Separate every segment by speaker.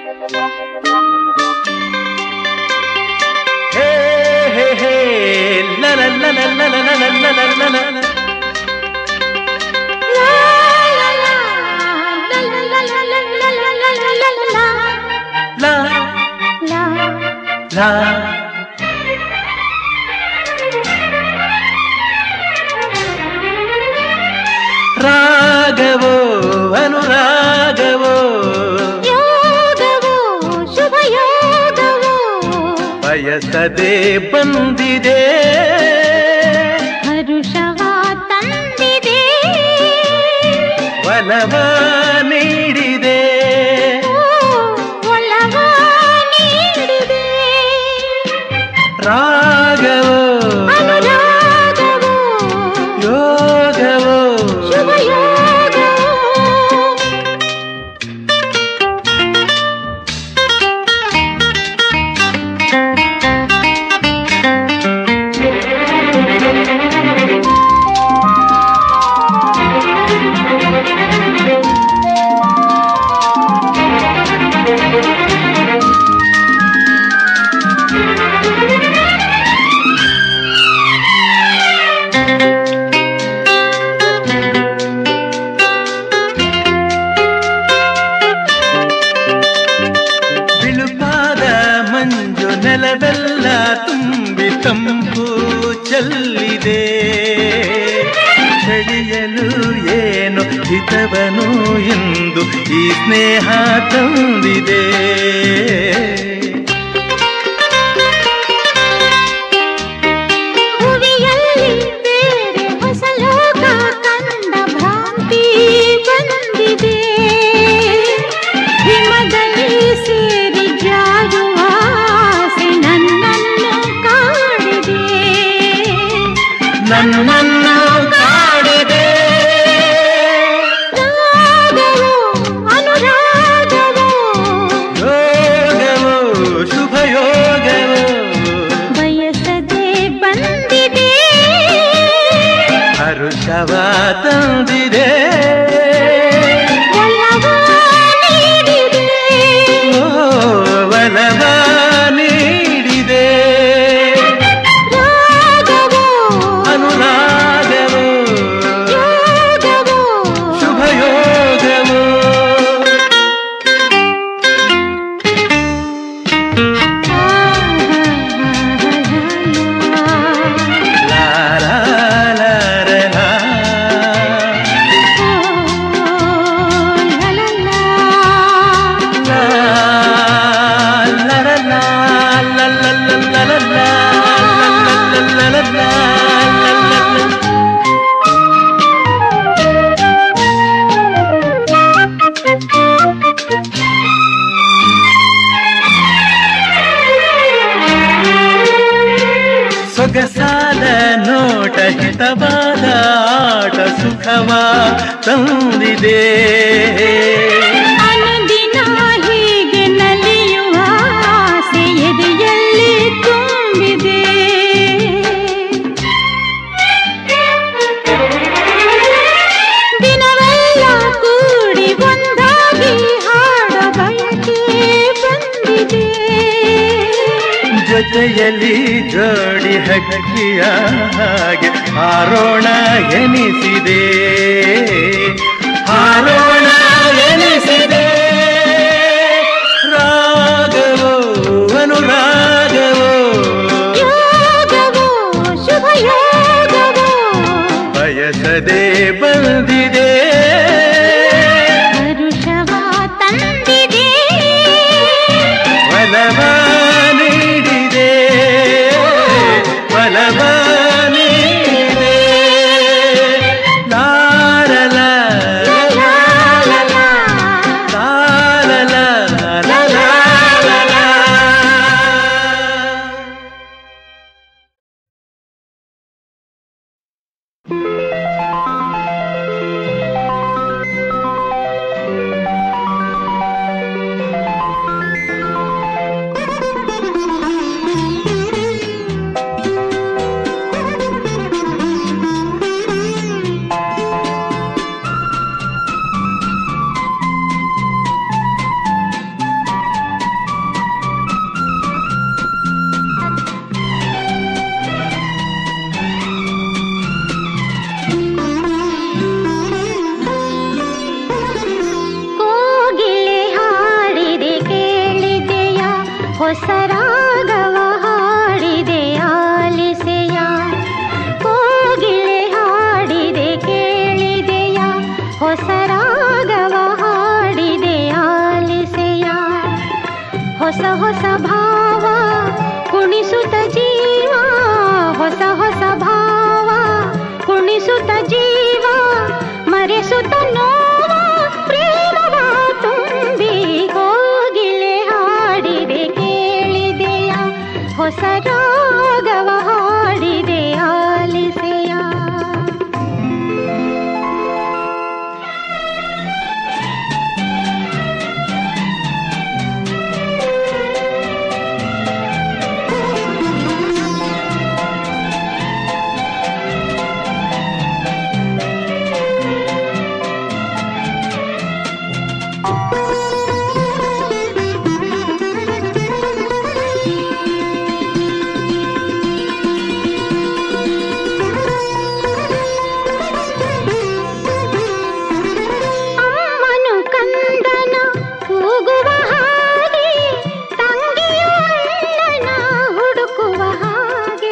Speaker 1: ಹೇ ಹೇ ಹೇ ಲ ಲ ಲ ಲ ಲ ಲ ಲ ಲ ಲ ಲ ಲ ಲ. ಲಾ ಲಾ ರಾಗವೋ ಅನುರಾಗವೋ ಬಯಸದೆ ಬಂದಿದೆ ಒಲವ ನೀಡಿದೆ ರಾಗವೋ ಯೋಗವೋ ಬಿಳುಪಾದ ಮಂಜು ನೆಲವೆಲ್ಲ ತುಂಬಿ ತಂಪು ಚೆಲ್ಲಿದೆ ಚಳಿಯಲು ಏನು ಹಿತವನು ಎಂದು ಈ ಸ್ನೇಹ ತಂದಿದೆ
Speaker 2: ಸೇರಿ ಜಾರುವ ಆಸೆ ನನ್ನನ್ನು ಕಾಡಿದೆ
Speaker 1: ನನ್ನನ್ನು ಕಾಡಿದೆ
Speaker 2: ರಾಗವೋ ಅನುರಾಗವೋ
Speaker 1: ಯೋಗವೋ ಶುಭ ಯೋಗವೋ
Speaker 2: ಬಯಸದೆ ಬಂದಿದೆ
Speaker 1: ಹರುಷವ ತಂದಿದೆ
Speaker 2: ಒಲವ ನೀಡಿದೆ
Speaker 1: ಓ, ಒಲವ ನೀಡಿದೆ
Speaker 2: ರಾಗವೋ
Speaker 1: ಅನುರಾಗವೋ
Speaker 2: ಯೋಗವೋ
Speaker 1: ಶುಭ ಯೋಗವೋ ಲಾ ಲಾ ಲಾ ರ ಲಾ. ಲಾ ಲಾ ರ ಲಾ, ಲಾ ಲಾ ಲಾ ಲಾ ಲಾ ಲಾ, ಲಾ ಲಾ ಲಾ ಲಾ ಲಾ, ಲಾ ಲಾ ಲಾ. ಸೊಗಸಾದ ನೋಟ ಹಿತವಾದ ಆಟ ಸುಖವ ತಂದಿದೆ
Speaker 2: ಅನುದಿನ ಹೀಗೆ ನಲಿಯುವ ಆಸೆ ಎದೆಯಲ್ಲಿ ತುಂಬಿದೆ ದಿನವೆಲ್ಲ ಕೂಡಿ ಒಂದಾಗಿ ಹಾಡ ಬಯಕೆ ಬಂದಿದೆ
Speaker 1: ಜೊತೆಯಲ್ಲಿ ಜೋಡಿ ಹಕ್ಕಿಯ ಹಾಗೆ ಹಾರೋಣ ಎನಿಸಿದೆ ಹಾರೋಣ ಎನಿಸಿದೆ ರಾಗವೋ ಅನುರಾಗವೋ
Speaker 2: ಯೋಗವೋ ಶುಭ ಯೋಗವೋ
Speaker 1: ಬಯಸದೆ ಬಂದಿದೆ
Speaker 2: ಹರುಷವ ತಂದಿದೆ
Speaker 1: ಒಲವ ನೀಡಿದೆ ಒಲವ ನೀಡಿದೆ ಲಾರಲ
Speaker 2: ಲಾ ಲಾ ಲಾ.
Speaker 1: ಲಾರಲ
Speaker 2: ಹೊಸ ರಾಗವ ಹಾಡಿದೆ ಆಲಿಸೆಯ ಕೋಗಿಲೆ ಹಾಡಿದೆ ಕೇಳಿದೆಯ ಹೊಸ ರಾಗವ ಹಾಡಿದೆ ಆಲಿಸೆಯ ಹೊಸ ಹೊಸ ಭಾವ ಕುಣಿಸುತ್ತ ಜೀವ ಹೊಸ ಹೊಸ ಭಾವ ಕುಣಿಸುತ್ತ ಜೀವ ಮರೆಸುತ್ತ ನೋವ ಪ್ರೇಮವ ತುಂಬಿ ಕೋಗಿಲೆ ಹಾಡಿದೆ ಕೇಳಿದೆಯ ಹೊಸ ರಾಗವ ಹಾಡಿದೆ ಆಲಿಸೆಯ ಅಮ್ಮನು ಕಂದನ ಕೂಗುವ ಹಾಗೆ ತಂಗಿಯು ಅಣ್ಣನ ಹುಡುಕುವ ಹಾಗೆ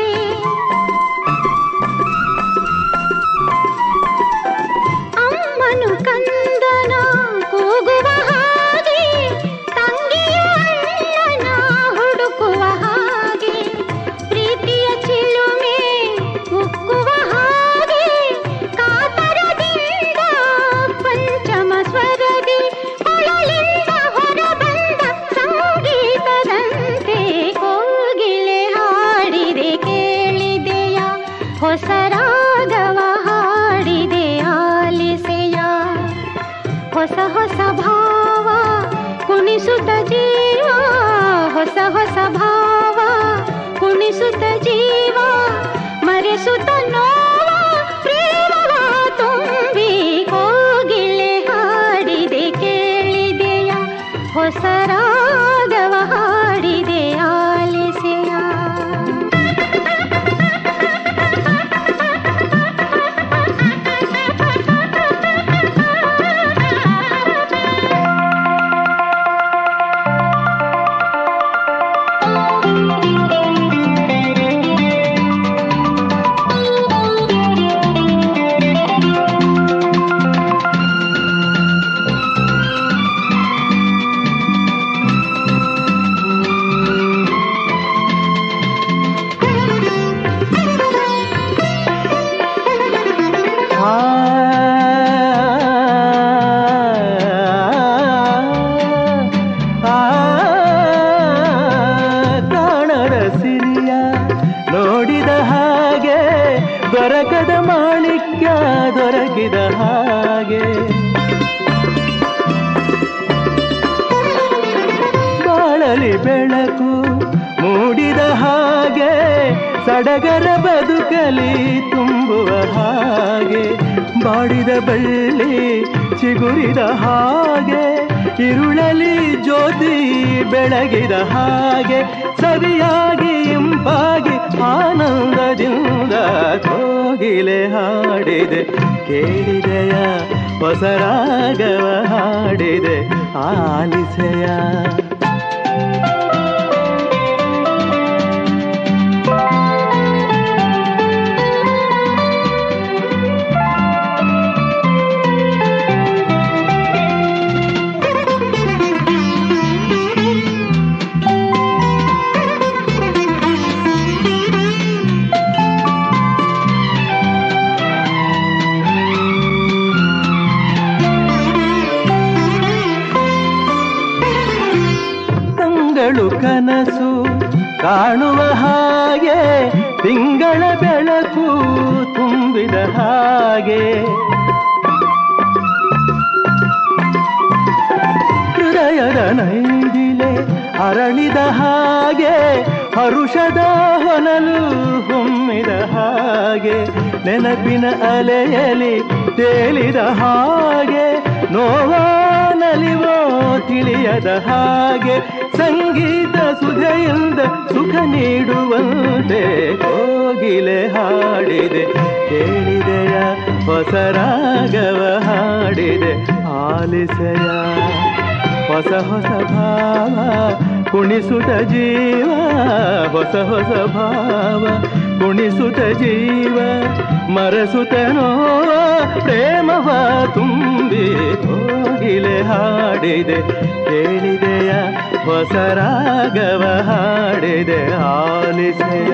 Speaker 2: ಅಮ್ಮನು ಕಂದನ ಕೂಗುವ ಹಾಗೆ ತಂಗಿಯು ಅಣ್ಣನ ಹುಡುಕುವ ಹಾಗೆ ಪ್ರೀತಿಯ ಚಿಲುಮೆ ಉಕ್ಕುವ ಹಾಗೆ ಕಾತರದಿಂದ ಪಂಚಮ ಸ್ವರದಿ ಕೊಳಲಿಂದ ಹೊರಬಂದ ಸಂಗೀತದಂತೆ ಕೋಗಿಲೆ ಹಾಡಿದೆ ಕೇಳಿದೆಯ ಹೊಸ ರಾಗವ ಹಾಡಿದೆ ಆಲಿಸೆಯ ಹೊಸ ಹೊಸ ಭಾವ ಕುಣಿಸುತ್ತ ಜೀವ ಹೊಸ ಹೊಸ ಭಾವ ಕುಣಿಸುತ್ತ ಜೀವ ಮರೆಸುತ್ತ ನೋವ ಪ್ರೇಮವ ತುಂಬಿ ಕೋಗಿಲೆ ಹಾಡಿದೆ ಕೇಳಿದೆಯ ಹೊಸ ರಾಗವ ಹಾಡಿದೆ ಆಲಿಸೆಯ
Speaker 1: ಆ ಆ, ಕಾಣದ ಸಿರಿಯ ನೋಡಿದ ಹಾಗೆ ದೊರಕದ ಮಾಣಿಕ್ಯ ದೊರಕಿದ ಹಾಗೆ ಬಾಳಲಿ ಬೆಳಕು ಮೂಡಿದ ಹಾಗೆ ಸಡಗರ ಬದುಕಲಿ ತುಂಬುವ ಹಾಗೆ ಬಾಡಿದ ಬಳ್ಳಿ ಚಿಗುರಿದ ಹಾಗೆ ಇರುಳಲಿ ಜ್ಯೋತಿ ಬೆಳಗಿದ ಹಾಗೆ ಸರಿಯಾಗಿ ಇಂಪಾಗಿ ಆನಂದದಿಂದ ಕೋಗಿಲೆ ಹಾಡಿದೆ ಕೇಳಿದೆಯ ಹೊಸ ರಾಗವ ಹಾಡಿದೆ ಆಲಿಸೆಯ ತಂಗಳು ಕನಸು ಕಾಣುವ ಹಾಗೆ ತಿಂಗಳ ಬೆಳಕು ತುಂಬಿದ ಹಾಗೆ ಹೃದಯದ ನೈದಿಲೆ ಅರಳಿದ ಹಾಗೆ ಹರುಷದ ಹೊನಲು ಹೊಮ್ಮಿದ ಹಾಗೆ ನೆನಪಿನ ಅಲೆಯಲಿ ತೇಲಿದ ಹಾಗೆ ನೋವಾ ನಲಿವೋ ತಿಳಿಯದ ಹಾಗೆ ಸಂಗೀತ ಸುಧೆಯಿಂದ ಸುಖ ನೀಡುವಂತೆ ಕೋಗಿಲೆ ಹಾಡಿದೆ ಕೇಳಿದೆಯ ಹೊಸ ರಾಗವ ಹಾಡಿದೆ ಆಲಿಸೆಯ ಹೊಸ ಹೊಸ ಭಾವ ಕುಣಿಸುತ್ತ ಜೀವ ಹೊಸ ಹೊಸ ಭಾವ ಕುಣಿಸುತ್ತ ಜೀವ ಮರಸುತ್ತ ನೋವ ಪ್ರೇಮವ ತುಂಬಿ ಕೋಗಿಲೆ ಹಾಡಿದೆ ಕೇಳಿದೆಯ ಹೊಸ ರಾಗವ ಹಾಡಿದೆ ಆಲಿಸೆಯ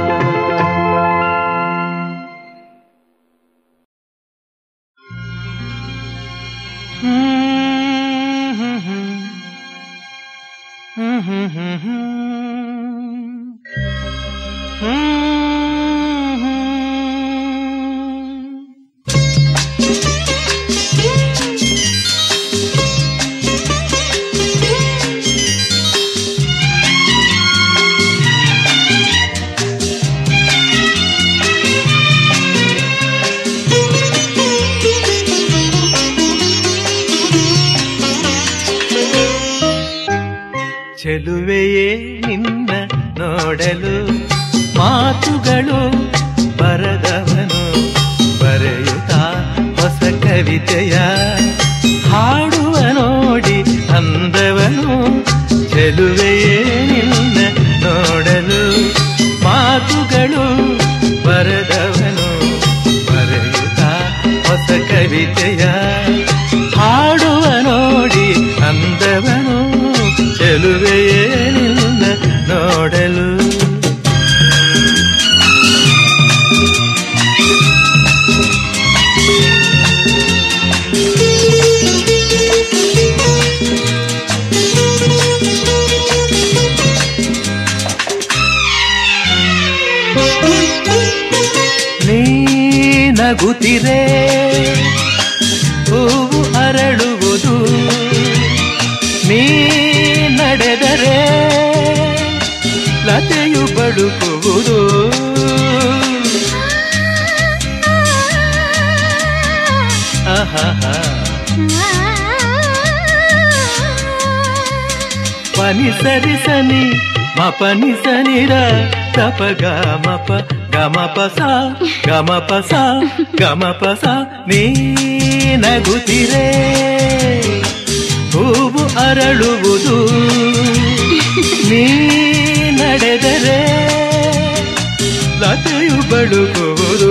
Speaker 1: ಚೆಲುವೆಯೇ ನಿನ್ನ ನೋಡಲು ಮಾತುಗಳು ಬರದವನು ಬರೆಯುತ್ತಾ ಹೊಸ ಕವಿತೆಯ ಹಾಡುವ ನೋಡಿ ಅಂದವನು ಚೆಲುವೆಯೇ ನಿನ್ನ ನೋಡಲು ಮಾತುಗಳು ಬರದವನು ಬರೆಯುತ್ತಾ ಹೊಸ ಕವಿತೆಯ ಹಾಡುವ ನೋಡಿ ಅಂದವನು ಚೆಲುವೆಯೇ ನಿನ್ನ ನೋಡಲು ನೀ ನಗುತ್ತಿರೆ ಹೂವು ಅರಳುವುದು ನೀ ನಡೆದರೆ ಲತೆಯು ಬಳುಕುವುದು ಆಹಾಹಾ. ಪನಿ ಸರಿ ಸನಿ ಮಪನಿ ಸನಿರ ತಪ ಗಮಪ ಗಮಪ ಸ ಗಮಪ ಸ ಗಮಪ ಸ ನೀ ನಗುತ್ತಿರೆ ಹೂವು ಅರಳುವುದು ನೀ ನಡೆದರೆ ಲತೆಯು ಬಳುಕುವುದು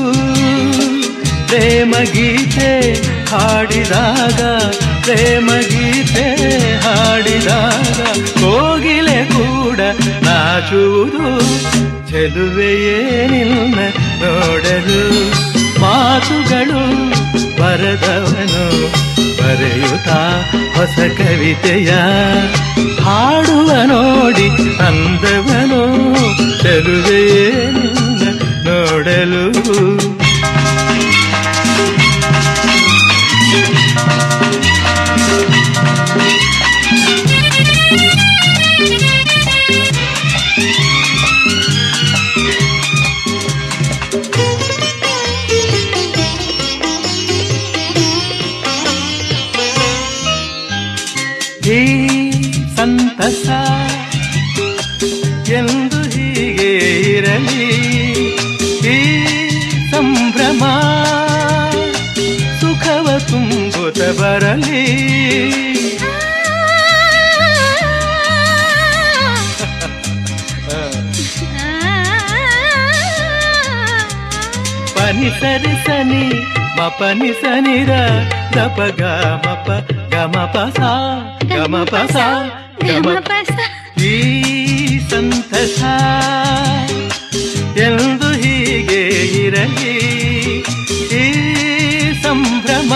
Speaker 1: ಪ್ರೇಮ ಗೀತೆ ಹಾಡಿದಾಗ ಪ್ರೇಮ ಗೀತೆ ಹಾಡಿದಾಗ ಕೋಗಿಲೆ ಕೂಡ ನಾಚುವುದು ಚೆಲುವೆಯೇ ನಿನ್ನ ನೋಡಲು ಮಾತುಗಳು ಬರದವನು ಬರೆಯುತ್ತಾ ಹೊಸ ಕವಿತೆಯ ಹಾಡುವ ನೋಡಿ ಅಂದವನು ಚೆಲುವೆಯೇ ನಿನ್ನ ನೋಡಲು ಈ ಸಂತಸ ಎಂದು ಹೀಗೆ ಇರಲಿ ಈ ಸಂಭ್ರಮ ಸುಖವ ತುಂಬುತ್ತ ಬರಲಿ ಪನಿ ಸರಿ ಸನಿ ಮಪನಿ ಸನಿರ ದಪ ಗಮಪ ಗಮಪ ಸ ಗಮಪ ಸ ಗಮಪ ಈ ಸಂತಸ ಎಂದು ಹೀಗೆ ಇರಲಿ ಈ ಸಂಭ್ರಮ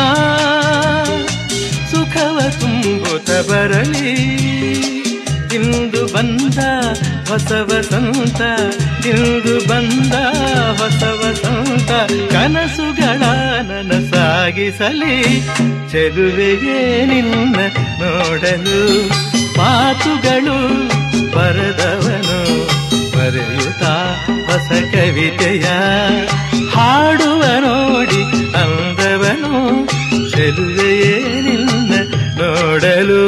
Speaker 1: ಸುಖವ ತುಂಬುತ್ತ ಬರಲಿ ಇಂದು ಬಂದ ಹೊಸ ವಸಂತ ಇಂದು ಬಂದ ಹೊಸ ವಸಂತ ಕನಸುಗಳ ನನಸಾಗಿಸಲಿ ಚೆಲುವೆಗೆ ನಿನ್ನ ನೋಡಲು ಮಾತುಗಳು ಬರದವನು ಬರೆಯುತ್ತಾ ಹೊಸ ಕವಿತೆಯ ಹಾಡುವ ನೋಡಿ ಅಂದವನು ಚೆಲುವೆಯೇ ನಿನ್ನ ನೋಡಲು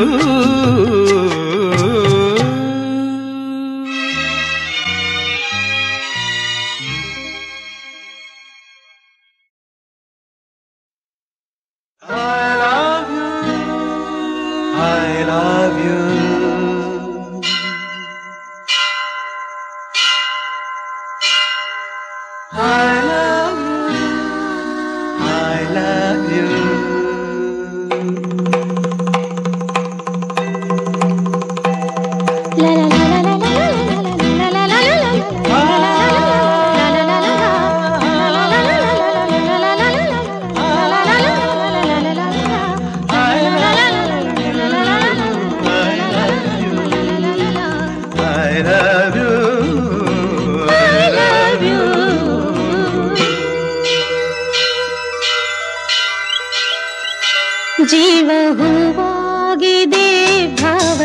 Speaker 1: I love you. I love you.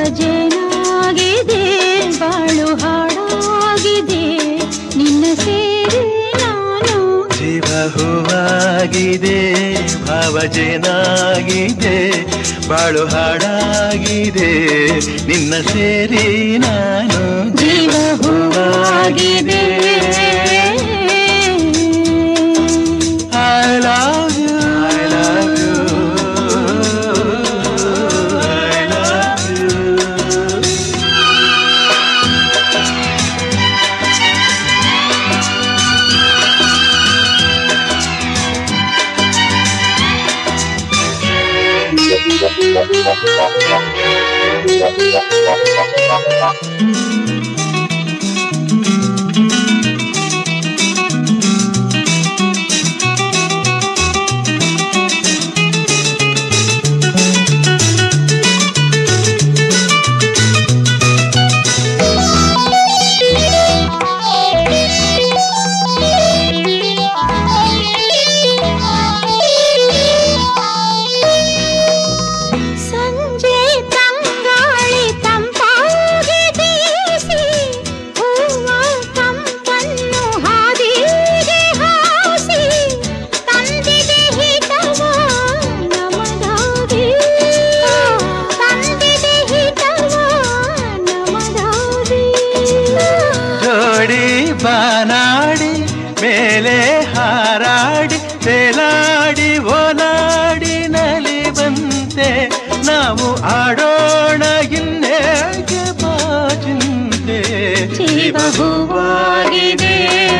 Speaker 2: ಜೇನಾಗಿದೆ ಬಾಳು ಹಾಡಾಗಿದೆ ನಿನ್ನ ಸೇರಿ ನಾನು
Speaker 1: ಜೀವ ಹೂವಾಗಿದೆ ಭಾವಜೇನಾಗಿದೆ ಬಾಳು ಹಾಡಾಗಿದೆ ನಿನ್ನ ಸೇರಿ ನಾನು
Speaker 2: ಜೀವ ಹೂವಾಗಿದೆ
Speaker 1: I love you. I love you. I love you.
Speaker 2: ಸಂಜೆ ತಂಗಾಳಿ ತಂಪಾಗಿ ಬೀಸಿ ಹೂವ ಕಂಪನ್ನು ಹಾದಿಗೆ ಹಾಸಿ ತಂದಿದೆ ಹಿತವ ನಮಗಾಗಿ ತಂದಿದೆ ಹಿತವ ನಮಗಾಗಿ
Speaker 1: ಜೋಡಿ ಬಾನಾಡಿ ಮೇಲೆ ಹಾರಾಡಿ ತೇಲಾಡಿ ಓಲಾಡಿ ನಲಿ ಬಂತೆ ನಾವು ಆಡೋಣ ಇನ್ನೇಗೆ ಬಾಚಿಂತೆ
Speaker 2: ಜೀವ ಹೂವಾಗಿದೆ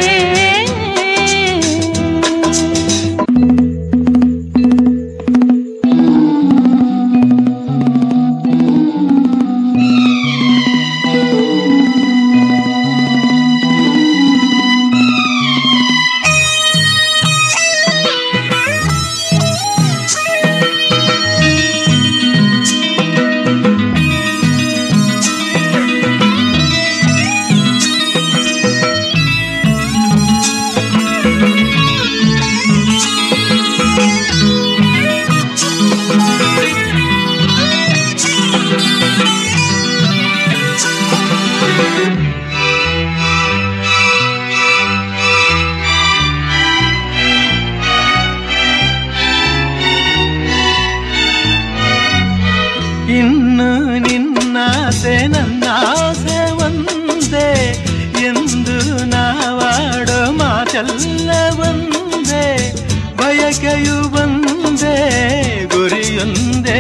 Speaker 1: ಇನ್ನು ನಿನ್ನಾಸೆ ನನ್ನಾಸೆ ಒಂದೇ ಎಂದು ನಾವಾಡೋ ಮಾತೆಲ್ಲ ಒಂದೇ ಬಯಕೆಯು ಒಂದೇ ಗುರಿಯೊಂದೇ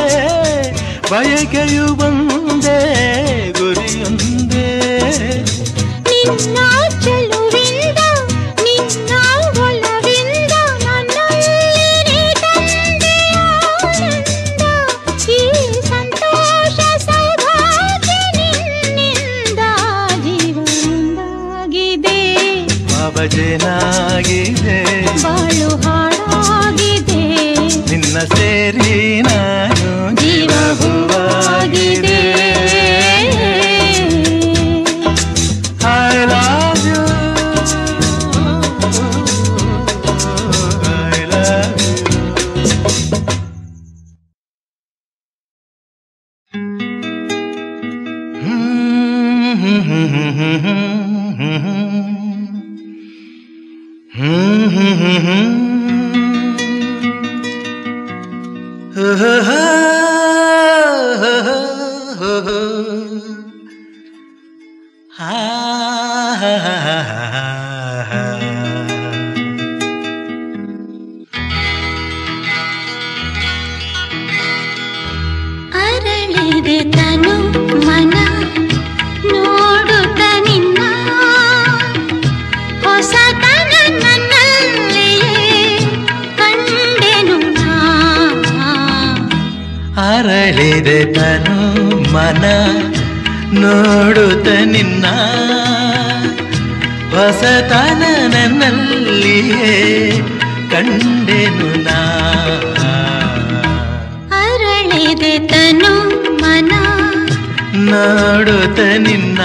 Speaker 1: ಬಯಕೆಯು ಒಂದೇ ಗುರಿಯೊಂದೇ
Speaker 2: ನಿನ್ನ ಚೆಲುವಿಂದ ನಿನ್ನ ಒಲವಿಂದ ನನ್ನಲ್ಲಿ ತಂದೆ ಆನಂದ ಈ ಸಂತೋಷ ಸೌಭಾಗ್ಯ ನಿನ್ನಿಂದ ಜೀವನದಾಗಿದೆ
Speaker 1: ಬಾಬಜೇನಾಗಿದೆ
Speaker 2: ಬಾಳು ಹಾಡಾಗಿದೆ
Speaker 1: ನಿನ್ನ ಸೇರಿ ನಾನು
Speaker 2: ಜೀವ ಹೂವಾಗಿದೆ
Speaker 1: I love you. I love you.
Speaker 2: ಅರಳಿದೆ ತನು ಮನ ನೋಡುತ್ತ ನಿನ್ನ ಹೊಸತನ ನನ್ನಲ್ಲಿಯೇ ಕಂಡೆನು ನಾ
Speaker 1: ಅರಳಿದೆ ತನು ಮನ ನೋಡುತ್ತ ನಿನ್ನ ಹೊಸತನ ನನ್ನಲ್ಲಿಯೇ ಕಂಡೆನು ನಾ
Speaker 2: ಅರಳಿದೆ ತನು ಮನ
Speaker 1: ನೋಡುತ್ತ ನಿನ್ನ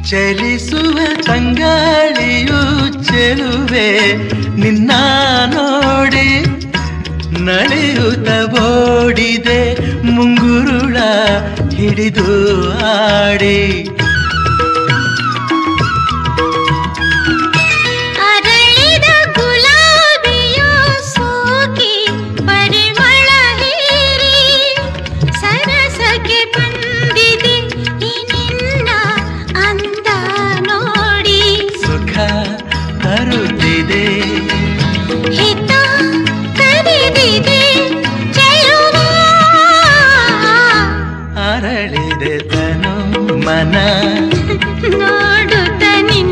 Speaker 1: ಚಲಿಸುವ ತಂಗಾಳಿಯು ಚೆಲುವೆ ನಿನ್ನ ನೋಡಿ ನಲಿಯುತ್ತ ಓಡಿದೆ ಮುಂಗುರುಳ ಹಿಡಿದು ಆಡಿ
Speaker 2: ಅರಳಿದ ಗುಲಾಬಿಯ ಸೋಕಿ ಪರಿಮಳ ಹೀರಿ ಸರಸಕ್ಕೆ ಬಂದಿದೆ ಈ ನಿನ್ನ ಅಂದ ನೋಡಿ
Speaker 1: ಸುಖ ತರುತ್ತಿದೆ
Speaker 2: ಹಿತ ಕರೆದಿದೆ ಚೆಲುವ
Speaker 1: ಅರಳಿದೆ ತನು ಮನ
Speaker 2: ನೋಡುತ್ತ ನಿನ್ನ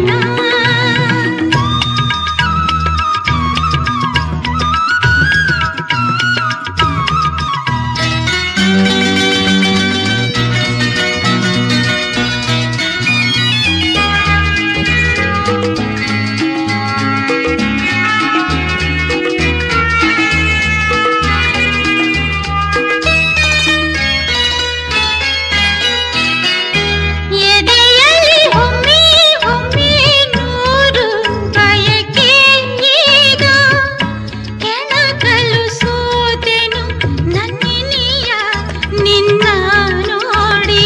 Speaker 2: ಎದೆಯಲ್ಲಿ ಒಮ್ಮೆ ಒಮ್ಮೆ ನೂರು ಬಯಕೆ ಈಗ ಕೆಣಕಲು ಸೋತೆನು ನನ್ನಿನಿಯ ನಿನ್ನ ನೋಡಿ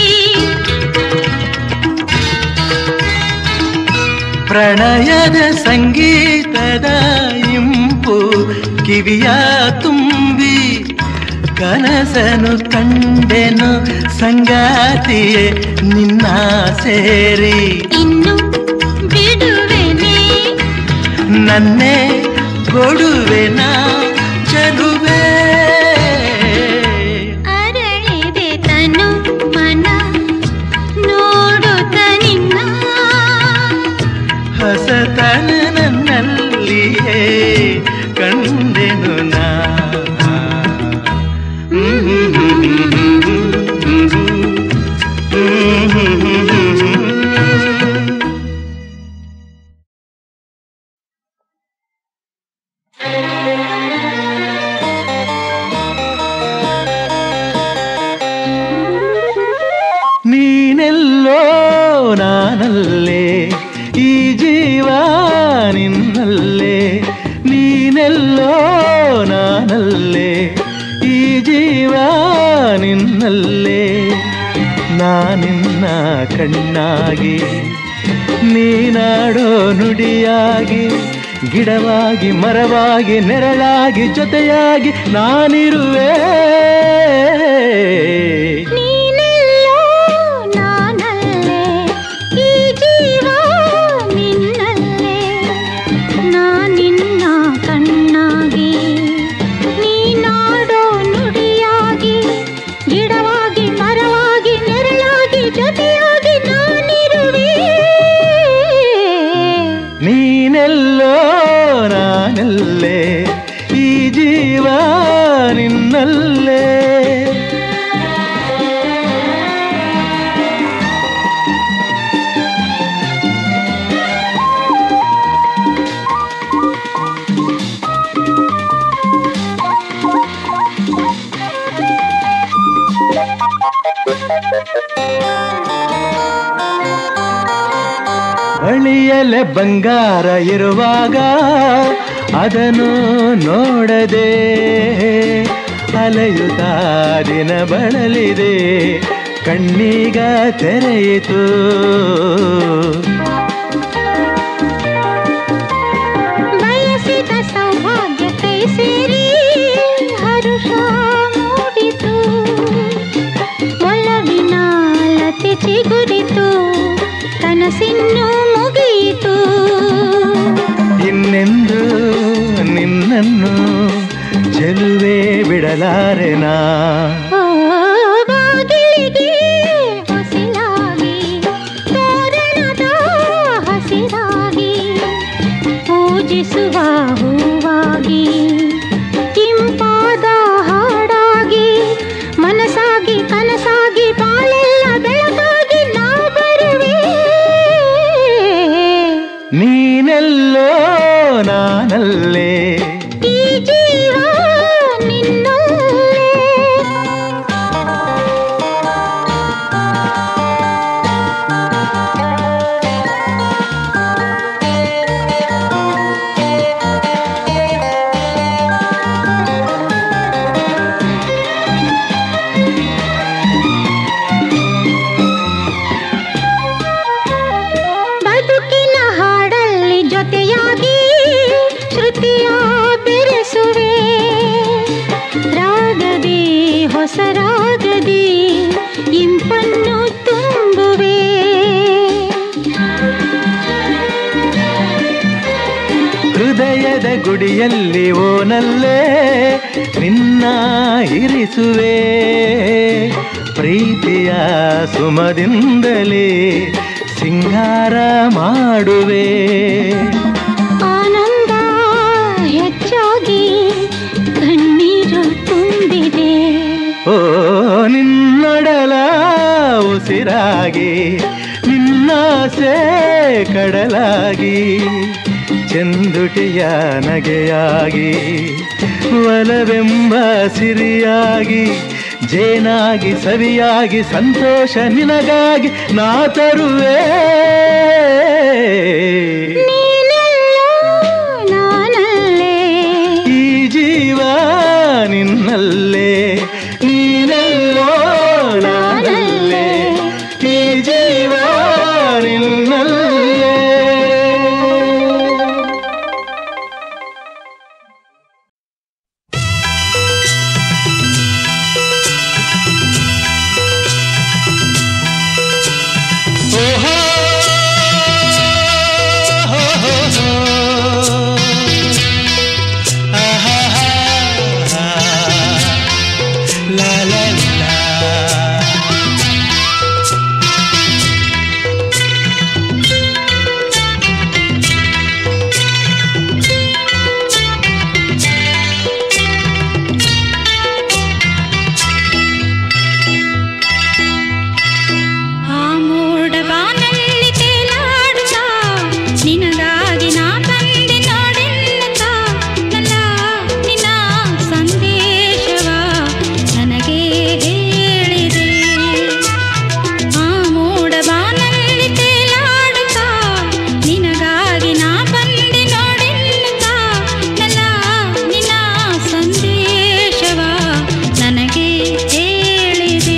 Speaker 1: ಪ್ರಣಯದ ಸಂಗೀತದ ಇಂಪು ಕಿವಿಯ ತುಂಬಿ ಕನಸನು ಕಂಡೆನು ಸಂಗಾತಿಯೇ ನಿನ್ನ ಸೇರಿ
Speaker 2: ಇನ್ನು ಬಿಡುವೆನೆ
Speaker 1: ನನ್ನೇ ಕೊಡುವೆನ ಚಲುವೆ
Speaker 2: ಅರಳಿದೆ ತನು ಮನ ನೋಡುತ್ತ ನಿನ್ನ
Speaker 1: ಹೊಸತನ ನನ್ನಲ್ಲಿಯೇ ಕಂಡೆನು ನಾ ನೀನೆಲ್ಲೋ ನಾನಲ್ಲೇ ಈ ಜೀವ ನಿನ್ನಲ್ಲೇ ನೀನೆಲ್ಲೋ ನಾನಲ್ಲೇ ಈ ಜೀವ ನಿನ್ನಲ್ಲೇ ನಾನಿನ್ನ ಕಣ್ಣಾಗಿ ನೀನಾಡೋ ನುಡಿಯಾಗಿ ಗಿಡವಾಗಿ ಮರವಾಗಿ ನೆರಳಾಗಿ ಜೊತೆಯಾಗಿ ನಾನಿರುವೆ
Speaker 2: ನೀನೆಲ್ಲೋ ನಾನಲ್ಲೇ ಈ ಜೀವ ನಿನ್ನಲ್ಲೇ ನಾನಿನ್ನ ಕಣ್ಣಾಗಿ ನೀನಾಡೋ ನುಡಿಯಾಗಿ ಗಿಡವಾಗಿ ಮರವಾಗಿ ನೆರಳಾಗಿ ಜೊತೆಯಾಗಿ ನಾನಿರುವೆ
Speaker 1: ನೀನೆಲ್ಲೋ ನಾನಲ್ಲೇ ಈ ಜೀವ ನಿನ್ನಲ್ಲೇ ಬಳಿಯಲೆ ಬಂಗಾರ ಇರುವಾಗ ಅದನ್ನು ನೋಡದೆ ಅಲೆಯುತ್ತ ದಿನ ಬಳಲಿದೆ ಕಣ್ಣೀಗ ತೆರೆಯಿತು
Speaker 2: ಬಯಸಿದ ಸೌಭಾಗ್ಯ ಕೈ ಸೇರಿ ಹರುಷ ಮೂಡಿತು ಒಲವಿನ ಲತೆ ಚಿಗುರಿತು ಕನಸಿನ್ನು ಮುಗಿಯಿತು
Speaker 1: ಇನ್ನೆಂದು ನಿನ್ನನ್ನು ಚೆಲುವೆ ಬಿಡಲಾರೆನಾ
Speaker 2: ಓ ಬಾಗಿಲಿಗೆ ಹೊಸಿಲಾಗಿ ತೋರಣದ ಹಸಿರಾಗಿ ಪೂಜಿಸುವ ಹೂವಾಗಿ ಇಂಪಾದ ಹಾಡಾಗಿ ಮನಸ್ಸಾಗಿ ಕನಸಾಗಿ ಬಾಳೆಲ್ಲ ಬೆಳಗಾಗಿ ನಾ ಬರುವೆ
Speaker 1: ನೀನೆಲ್ಲೋ ನಾನಲ್ಲೇ
Speaker 2: ಈ ಜೀವ ನಿನ್ನಲ್ಲೇ
Speaker 1: ಗುಡಿಯಲ್ಲಿ ಓನಲ್ಲೇ ನಿನ್ನ ಇರಿಸುವೆ ಪ್ರೀತಿಯ ಸುಮದಿಂದಲೇ ಸಿಂಗಾರ ಮಾಡುವೆ
Speaker 2: ಆನಂದ ಹೆಚ್ಚಾಗಿ ಕಣ್ಣೀರು ತುಂಬಿದೆ
Speaker 1: ಓ ನಿನ್ನೊಡಲ ಉಸಿರಾಗಿ ನಿನ್ನಾಸೆ ಕಡಲಾಗಿ ಚೆಂದುಟಿಯ ನಗೆಯಾಗಿ ಒಲವೆಂಬ ಸಿರಿಯಾಗಿ ಜೇನಾಗಿ ಸವಿಯಾಗಿ ಸಂತೋಷ ನಿನಗಾಗಿ ನಾ ತರುವೆ
Speaker 2: ನೀನೆಲ್ಲೋ ನಾನಲ್ಲೇ
Speaker 1: ಈ ಜೀವ ನಿನ್ನಲ್ಲೇ ನೀನೆಲ್ಲೋ ನಾನಲ್ಲೇ ಈ ಜೀವ ನಿನ್ನಲ್ಲೇ ಓಹೋ ಹೋ ಹೋ ಹೋ. ಆಹಾಹಾ. ಲಾ ಲಾ ಲಾ.
Speaker 2: ಆ ಮೋಡ ಬಾನಲ್ಲಿ ತೇಲಾಡುತ್ತಾ ನಿನಗಾಗಿ ನಾ ಬಂದೆ ನೋಡೆನ್ನುತ್ತಾ ನನ್ನ ನಿನ್ನ ಸಂದೇಶವ ನನಗೆ ಹೇಳಿದೆ ಆ ಮೋಡ ಬಾನಲ್ಲಿ ತೇಲಾಡುತ್ತಾ ನಿನಗಾಗಿ ನಾ ಬಂದೆ ನೋಡೆನ್ನುತ್ತಾ ನನ್ನ ನಿನ್ನ ಸಂದೇಶವ ನನಗೆ ಹೇಳಿದೆ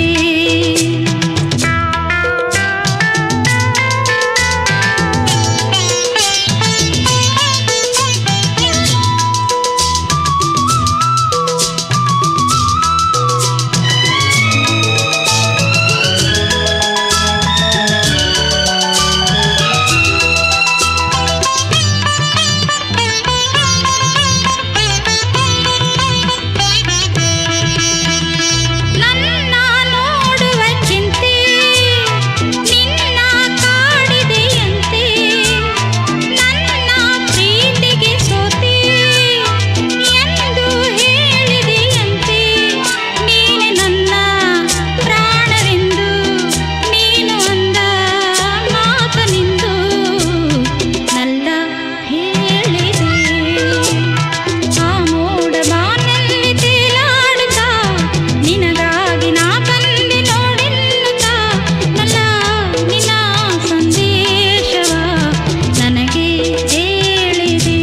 Speaker 2: ನನ್ನ ನೋಡುವ ಚಿಂತೆ ನಿನ್ನ ಕಾಡಿದೆಯಂತೆ ನನ್ನ ಪ್ರೀತಿಗೆ ಸೋತೆ ಎಂದು ಹೇಳಿದೆಯಂತೆ ನೀನೆ ನನ್ನ ಪ್ರಾಣವೆಂದು ನೀನು ಅಂದ ಮಾತನೆಂದು ನಲ್ಲ ಹೇಳಿದೆ ಆ ಮೋಡ ಬಾನಲ್ಲಿ ತೇಲಾಡುತ್ತಾ ನಿನಗಾಗಿ ನಾ ಬಂದೆ ನೋಡೆನ್ನುತ್ತಾ ನಲ್ಲ ನಿನ್ನ ಸಂದೇಶವ ನನಗೆ ಹೇಳಿದೆ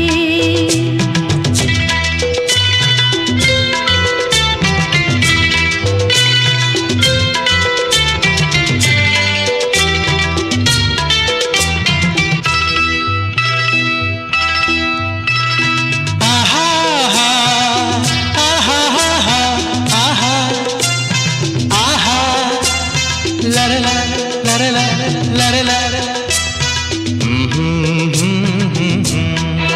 Speaker 1: ಆಹಾಹಾ. ಆಹಾಹಾಹಾ. ಆಹಾ. ಆಹಾ. ಲರಲ, ಲರಲ, ಲರಲ. ಹ್ಮ್ ಹ್ಮ್ ಹ್ಮ್ ಹ್ಮ್ ಹ್ಮ್.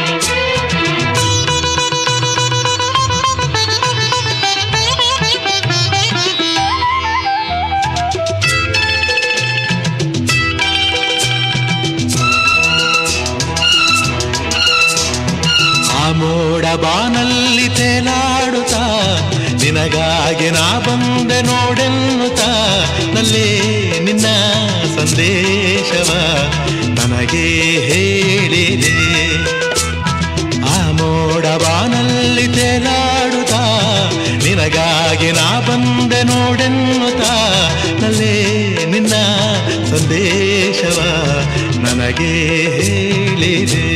Speaker 1: ಆ ಮೋಡ ಬಾನಲ್ಲಿ ತೇಲಾಡುತ್ತಾ ನಿನಗಾಗಿ ನಾ ಬಂದೆ ನೋಡೆನ್ನುತ್ತಾ ನಲ್ಲೇ ನಿನ್ನ ಸಂದೇಶವ ನನಗೆ ಹೇಳಿದೆ ಆ ಮೋಡ ಬಾನಲ್ಲಿ ತೇಲಾಡುತ್ತಾ ನಿನಗಾಗಿ ನಾ ಬಂದೆ ನೋಡೆನ್ನುತ್ತಾ ನಲ್ಲೇ ನಿನ್ನ ಸಂದೇಶವ ನನಗೆ ಹೇಳಿದೆ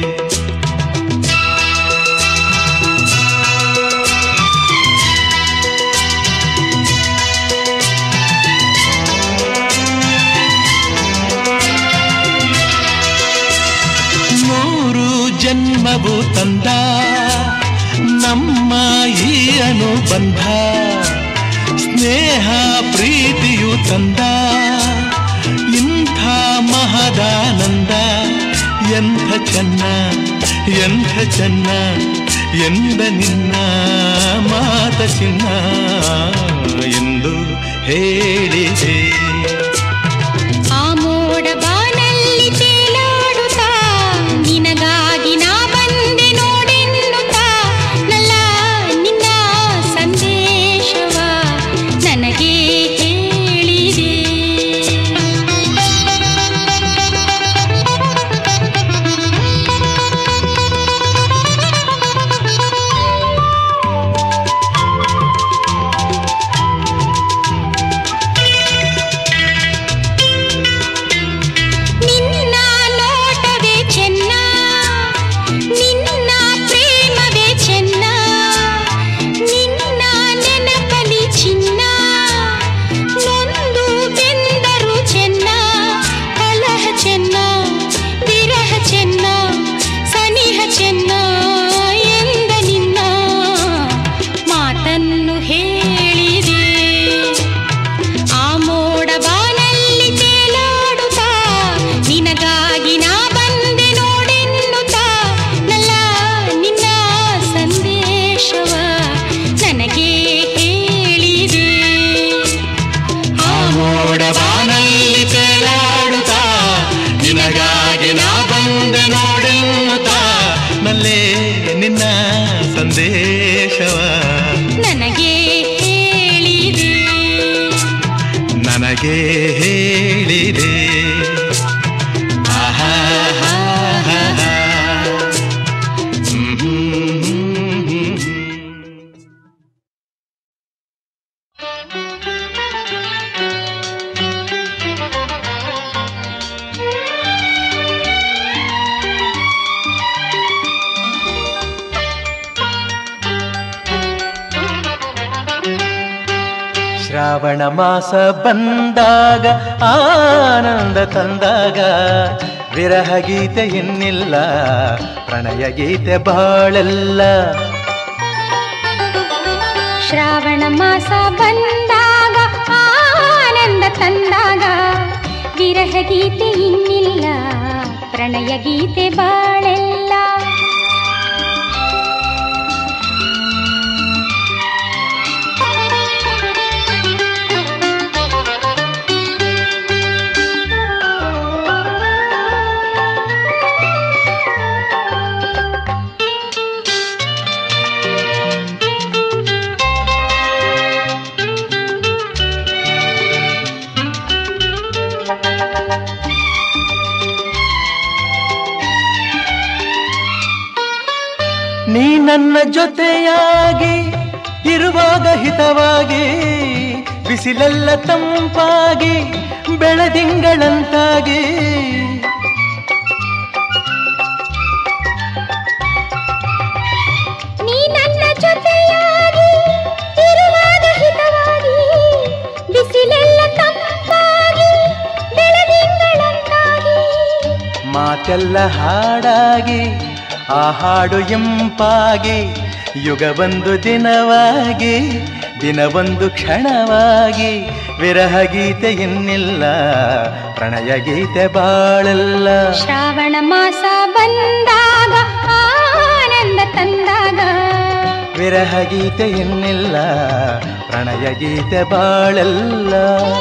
Speaker 1: ಮೂರು ಜನ್ಮವು ತಂದ ನಮ್ಮ ಈ ಅನುಬಂಧ ಸ್ನೇಹ ಪ್ರೀತಿಯು ತಂದ ಇಂಥ ಮಹದಾನಂದ ಎಂಥ ಚೆನ್ನ ಎಂಥ ಚೆನ್ನ ಎಂದ ನಿನ್ನ ಮಾತ ಚಿನ್ನ ಎಂದು ಹೇಳಿದೆ
Speaker 2: ಆ ಮೋಡ ಬಾನಲ್ಲಿ ತೇಲಾಡುತ್ತಾ ನಿನಗಾಗಿ ನಾ ಬಂದೆ ನೋಡೆನ್ನುತ್ತಾ ನಲ್ಲ ನಿನ್ನ ಸಂದೇಶವ ನನಗೆ ಹೇಳಿದೆ ನಿನ್ನ ನೋಟವೇ ಚೆನ್ನ ನಿನ್ನ ಪ್ರೇಮವೇ ಚೆನ್ನ ನಿನ್ನ ನೆನಪಲಿ ಚಿನ್ನ ನೊಂದು ಬೆಂದರು ಚೆನ್ನ ಕಲಹ ಚೆನ್ನ ವಿರಹ ಚೆನ್ನ ಸನಿಹ ಚೆನ್ನ ಎಂದ ನಿನ್ನ ಮಾತನ್ನು ಹೇಳಿದೆ ಆ ಮೋಡ ಬಾನಲ್ಲಿ ತೇಲಾಡುತ್ತಾ ನಿನಗಾಗಿ ನಾ ಬಂದೆ ನೋಡೆನ್ನುತ್ತಾ ನಲ್ಲ ನಿನ್ನ ಸಂದೇಶವ ನನಗೆ ಹೇಳಿದೆ
Speaker 1: ಆ ಮೋಡ ಬಾನಲ್ಲಿ ತೇಲಾಡುತ್ತಾ ನಿನಗಾಗಿ ನಾ ಬಂದೆ ನೋಡೆನ್ನುತ್ತಾ ನಲ್ಲೇ ನಿನ್ನ ಸಂದೇಶವ
Speaker 2: ನನಗೆ ಹೇಳಿದೆ
Speaker 1: ನನಗೆ ಹೇಳಿದೆ ಆಹಾ ಹಾ ಹಾ ಹಾ. ಹ್ಮ್ ಹ್ಮ್ ಹ್ಮ್ ಹ್ಮ್ ಹ್ಮ್. ಶ್ರಾವಣ ಮಾಸ ಬಂದಾಗ ಆನಂದ ತಂದಾಗ ವಿರಹ ಗೀತೆ ಇನ್ನಿಲ್ಲ ಪ್ರಣಯ ಗೀತೆ ಬಾಳೆಲ್ಲ
Speaker 2: ಶ್ರಾವಣ ಮಾಸ ಬಂದಾಗ ಆನಂದ ತಂದಾಗ ವಿರಹ ಗೀತೆ ಇನ್ನಿಲ್ಲ ಪ್ರಣಯ ಗೀತೆ ಬಾಳೆಲ್ಲ
Speaker 1: ನೀ ನನ್ನ ಜೊತೆಯಾಗಿ ಇರುವಾಗ ಹಿತವಾಗಿ ಬಿಸಿಲೆಲ್ಲ ತಂಪಾಗಿ ಬೆಳದಿಂಗಳಂತಾಗಿ
Speaker 2: ನೀ ನನ್ನ ಜೊತೆಯಾಗಿ ಇರುವಾಗ ಹಿತವಾಗಿ ಬಿಸಿಲೆಲ್ಲ ತಂಪಾಗಿ ಬೆಳದಿಂಗಳಂತಾಗಿ
Speaker 1: ಮಾತೆಲ್ಲ ಹಾಡಾಗಿ ಆ ಹಾಡು ಎಂಪಾಗಿ ಯುಗವೊಂದು ದಿನವಾಗಿ ದಿನವೊಂದು ಕ್ಷಣವಾಗಿ ವಿರಹ ಗೀತೆ ಇನ್ನಿಲ್ಲ ಪ್ರಣಯ ಗೀತೆ ಬಾಳಲ್ಲ
Speaker 2: ಶ್ರಾವಣ ಮಾಸ ಬಂದಾಗ ಆನಂದ ತಂದಾಗ
Speaker 1: ವಿರಹ ಗೀತೆ ಇನ್ನಿಲ್ಲ ಪ್ರಣಯ ಗೀತೆ ಬಾಳಲ್ಲ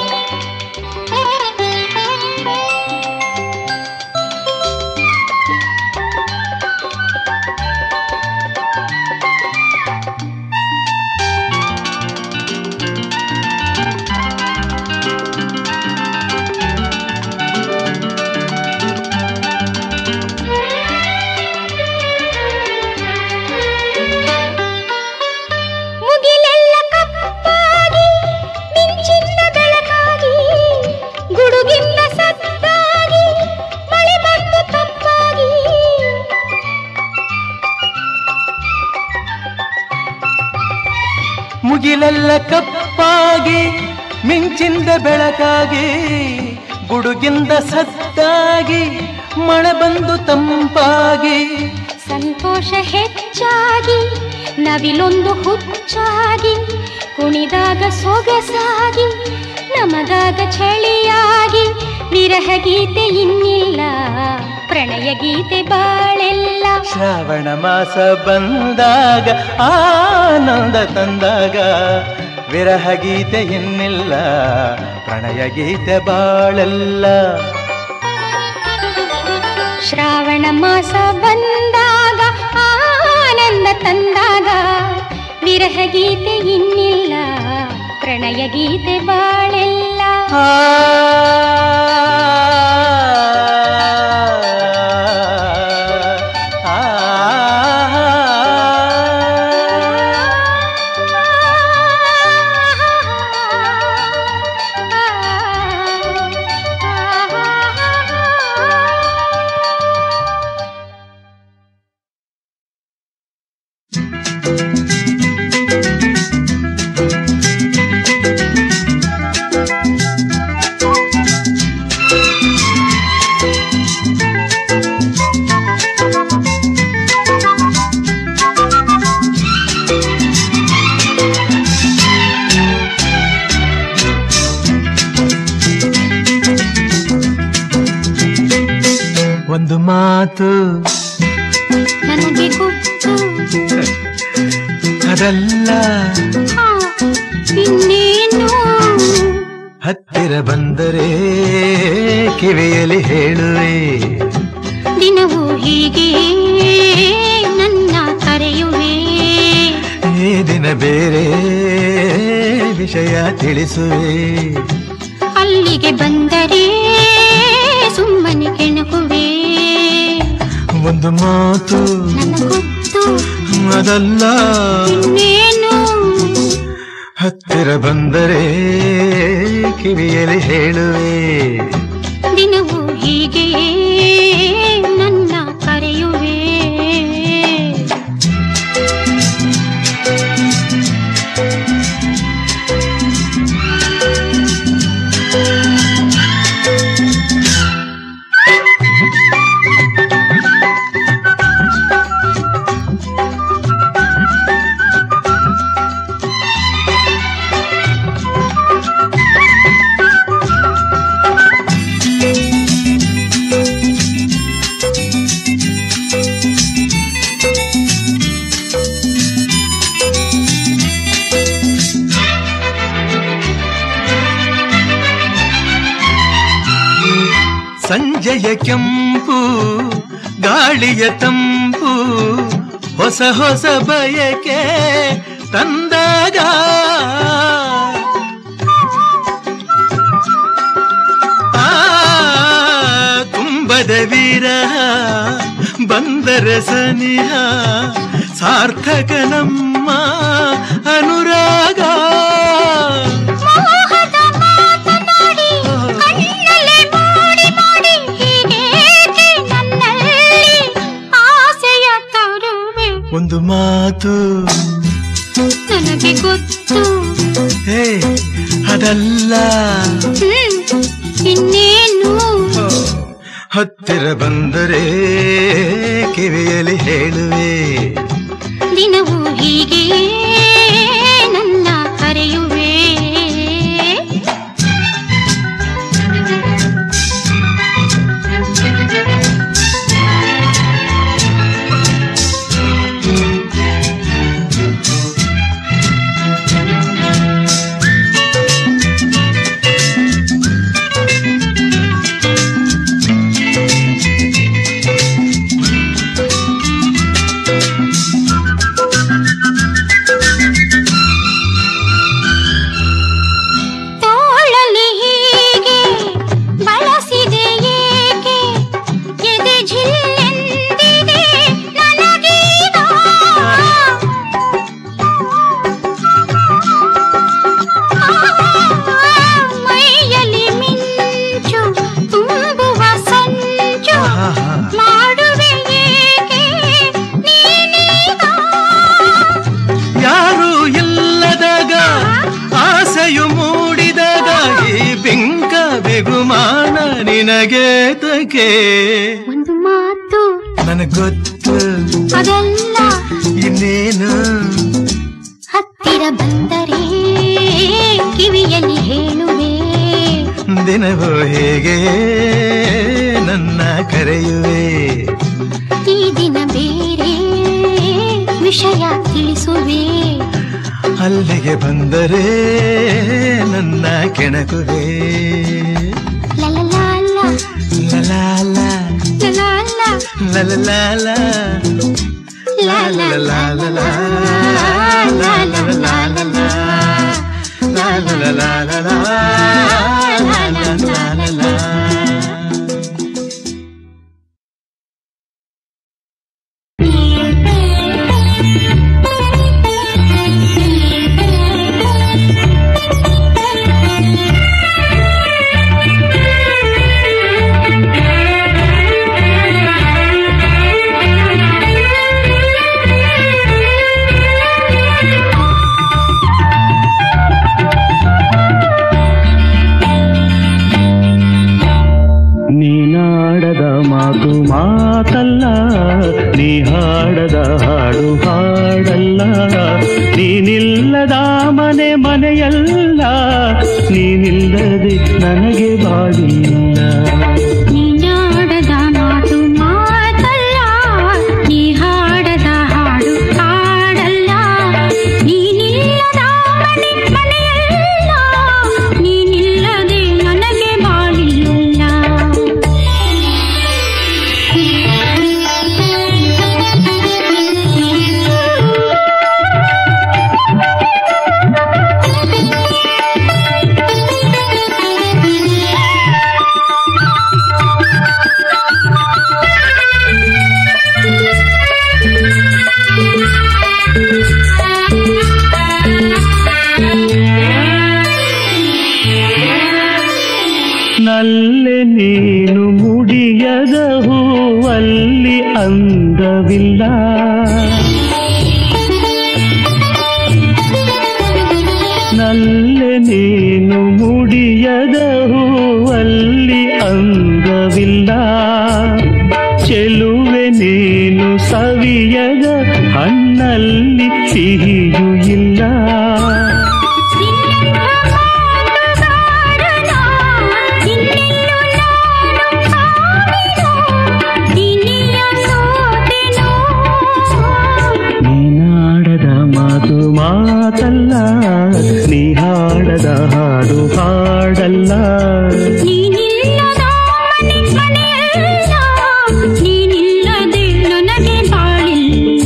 Speaker 2: ಮುಗಿಲೆಲ್ಲ ಕಪ್ಪಾಗಿ ಮಿಂಚಿನ ಬೆಳಕಾಗಿ ಗುಡುಗಿಂದ ಸತ್ತಾಗಿ ಮಳೆ ಬಂದು ತಪ್ಪಾಗಿ
Speaker 1: ಮುಗಿಲೆಲ್ಲ ಕಪ್ಪಾಗಿ ಮಿಂಚಿಂದ ಬೆಳಕಾಗಿ ಗುಡುಗಿಂದ ಸತ್ತಾಗಿ ಮಳೆ ಬಂದು ತಂಪಾಗಿ
Speaker 2: ಸಂತೋಷ ಹೆಚ್ಚಾಗಿ ನವಿಲೊಂದು ಹುಚ್ಚಾಗಿ ಕುಣಿದಾಗ ಸೊಗಸಾಗಿ ನಮಗಾಗ ಚಳಿಯಾಗಿ ವಿರಹ ಗೀತೆ ಇನ್ನಿಲ್ಲ ಪ್ರಣಯ ಗೀತೆ ಬಾಳೆಲ್ಲ
Speaker 1: ಶ್ರಾವಣ ಮಾಸ ಬಂದಾಗ ಆನಂದ ತಂದಾಗ ವಿರಹ ಗೀತೆ ಇನ್ನಿಲ್ಲ ಪ್ರಣಯ ಗೀತೆ ಬಾಳೆಲ್ಲ
Speaker 2: ಶ್ರಾವಣ ಮಾಸ ಬಂದಾಗ ಆನಂದ ತಂದಾಗ ವಿರಹ ಗೀತೆ ಇನ್ನಿಲ್ಲ ಪ್ರಣಯ ಗೀತೆ ಬಾಳೆಲ್ಲ
Speaker 1: ಆ ಒಂದು ಮಾತು
Speaker 2: ನನಗೆ ಗೊತ್ತು
Speaker 1: ಅದಲ್ಲ
Speaker 2: ಹಾ, ಇನ್ನೇನು
Speaker 1: ಹತ್ತಿರ ಬಂದರೆ ಕಿವಿಯಲ್ಲಿ ಹೇಳುವೆ
Speaker 2: ದಿನವೂ ಹೀಗೆ ನನ್ನ ಕರೆಯುವೆ
Speaker 1: ಈ ದಿನ ಬೇರೆ ವಿಷಯ ತಿಳಿಸುವೆ
Speaker 2: ಅಲ್ಲಿಗೆ ಬಂದರೆ ಸುಮ್ಮನೆ ಕೆಣಕುವೆ
Speaker 1: ಒಂದು ಮಾತು
Speaker 2: ನನ್ನ ಗೊತ್ತು
Speaker 1: ಅದಲ್ಲ
Speaker 2: ಇನ್ನೇನು
Speaker 1: ಹತ್ತಿರ ಬಂದರೆ ಕಿವಿಯಲ್ಲಿ ಹೇಳುವೆ
Speaker 2: ದಿನವೂ ಹೀಗೆ ನನ್ನ ಕರೆಯುವೆ
Speaker 1: ಸಂಜೆಯ ಕೆಂಪು ಗಾಳಿಯ ತಂಪು ಹೊಸ ಹೊಸ ಬಯಕೆ ತಂದಾಗ ಆ ತುಂಬದ ವಿರಹ ಬಂದರ ಸನಿಹ ಸಾರ್ಥಕ ನಮ್ಮ ಅನುರಾಗ
Speaker 2: ಮೋಹದ ಮಾತನಾಡಿ ಕಣ್ಣಲ್ಲೇ ಮೂಡಿ ಮಾಡಿ ಹೀಗೇಕೆ ನನ್ನಲ್ಲಿ ಆಸೆಯ ತರುವೆ
Speaker 1: ಒಂದು ಮಾತು
Speaker 2: ನನಗೆ ಗೊತ್ತು
Speaker 1: ಹೇ ಅದಲ್ಲ
Speaker 2: ಹ್ಮ್, ಇನ್ನೇನು
Speaker 1: ಹತ್ತಿರ ಬಂದರೆ ಕಿವಿಯಲ್ಲಿ ಹೇಳುವೆ
Speaker 2: ದಿನವೂ ಹೀಗೆ ನನ್ನ ಕರೆಯುವೆ ತೋಳಲಿ ಹೀಗೆ ಬಳಸಿದೆ ಏಕೆ ಎದೆ ಝಿಲ್ಲೆಂದಿದೆ ನನಗೀಗ ಮೈಯಲ್ಲಿ ಮಿಂಚು ತುಂಬುವ ಸಂಚು
Speaker 1: ಆಹಾಹಾ.
Speaker 2: ಮಾಡುವೆ ಏಕೆ ನೀನೀಗ
Speaker 1: ಯಾರು ಇಲ್ಲದಾಗ ಆಸೆಯು ಮೂಡಿದಾಗ ಈ ಬಿಂಕ ಬಿಗುಮಾನ ನಿನಗೆ ತಕೆ
Speaker 2: ಒಂದು ಮಾತು
Speaker 1: ನನಗೊತ್ತು
Speaker 2: ಅದಲ್ಲ
Speaker 1: ಇನ್ನೇನು
Speaker 2: ಹತ್ತಿರ ಬಂದರೆ ಕಿವಿಯಲ್ಲಿ ಹೇಳುವೆ
Speaker 1: ದಿನವೂ ಹೇಗೆ ನನ್ನ ಕರೆಯುವೆ
Speaker 2: ಈ ದಿನ ಬೇರೆ ವಿಷಯ ತಿಳಿಸುವೆ
Speaker 1: ಅಲ್ಲಿಗೆ ಬಂದರೆ ನನ್ನ ಕೆಣಕುವೆ
Speaker 2: ಲಲಲಾಲ,
Speaker 1: ಲಲಾಲ
Speaker 2: ಲಲಾಲ,
Speaker 1: ಲಲಲಾಲ ಲಾಲಲಾಲಲ, ಲಾಲಲಾಲಲ, ಲಾಲಲಾಲಲ, ಲಾಲಲಾಲಲ.
Speaker 3: ನೀನಾಡದ ಮಾತು ಮಾತಲ್ಲ ನೀ ಹಾಡದ ಹಾಡು ಹಾಡಲ್ಲ ನೀನಿಲ್ಲದ ಮನೆ ಮನೆಯಲ್ಲ ನೀನಿಲ್ಲದೆ ನನಗೆ ಬಾಳಿಲ್ಲ
Speaker 2: ನೀನಾಡದ ಮಾತು ಮಾತಲ್ಲ ನೀ ಹಾಡದ ಹಾಡು ಹಾಡಲ್ಲ ನೀನಿಲ್ಲದ ಮನೆ ಮನೆಯಲ್ಲ ನೀನಿಲ್ಲದೆ ನನಗೆ ಬಾಳಿಲ್ಲ
Speaker 3: ನಲ್ಲೆ ನೀನು ಮುಡಿಯದ ಹೂವಲ್ಲಿ ಅಂದವಿಲ್ಲ ನಲ್ಲೆ ನೀನು ಮುಡಿಯದ ಹೂವಲ್ಲಿ ಅಂದವಿಲ್ಲ ಚೆಲುವೆ ನೀನು ಸವಿಯದ ಹಣ್ಣಲ್ಲಿ ಸಿಹಿಯೂ ಇಲ್ಲ ನೀನಾಡದ ಮಾತು ಮಾತಲ್ಲ ನೀ ಹಾಡದ ಹಾಡು ಹಾಡಲ್ಲ
Speaker 2: ನೀನಿಲ್ಲದೆ ನನಗೆ ಬಾಳಿಲ್ಲ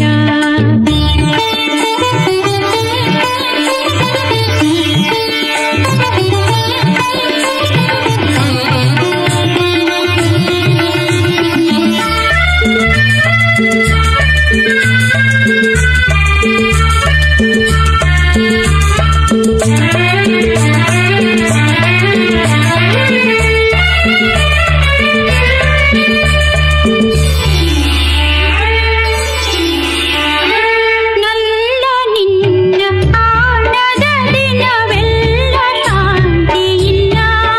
Speaker 2: ನನ್ನ ನಿನ್ನ ಆಣದ ದಿನವೆಲ್ಲ ಶಾಂತಿಯಿಲ್ಲ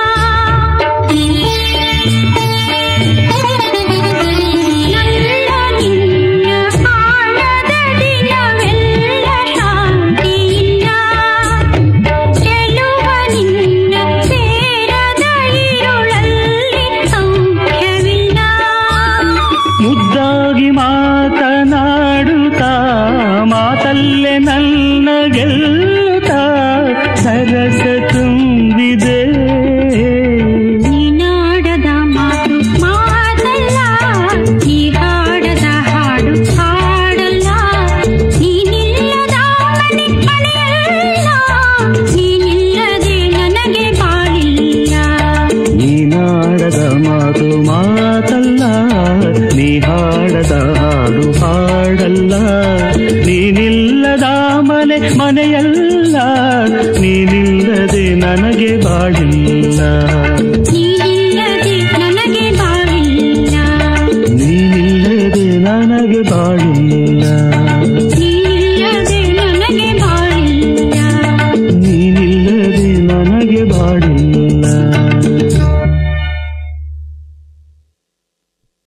Speaker 2: ನನ್ನ ನಿನ್ನ ಆಣದ ದಿನವೆಲ್ಲ ಶಾಂತಿಯಿಲ್ಲ ಚೆಲುವ ನಿನ್ನ ಸೇರದ ಇರುಳಲ್ಲಿ ಸೌಖ್ಯವಿಲ್ಲ
Speaker 3: ಮುದ್ದಾಗಿ ಮಾತನಾಡುತ್ತಾ ಮಾತಲ್ಲೇ ನನ್ನ ಗೆಲ್ಲುತ್ತ ಸರಸ ತುಂಬಿದೆ
Speaker 2: ನೀನಾಡದ ಮಾತು ಮಾತಲ್ಲ ನೀ ಹಾಡದ ಹಾಡು ಹಾಡಲ್ಲ ನೀನಿಲ್ಲದ ಮನೆ ಮನೆಯಲ್ಲ ನೀನಿಲ್ಲದೆ ನನಗೆ ಬಾಳಿಲ್ಲ
Speaker 3: ನೀನಾಡದ ಮಾತು ಮಾತಲ್ಲ ನೀ ಹಾಡದ ಹಾಡು ಹಾಡಲ್ಲ ನೀನಿಲ್ಲದ ಮನೆ ಮನೆಯಲ್ಲ ನೀನಿಲ್ಲದೆ ನನಗೆ ಬಾಳಿಲ್ಲ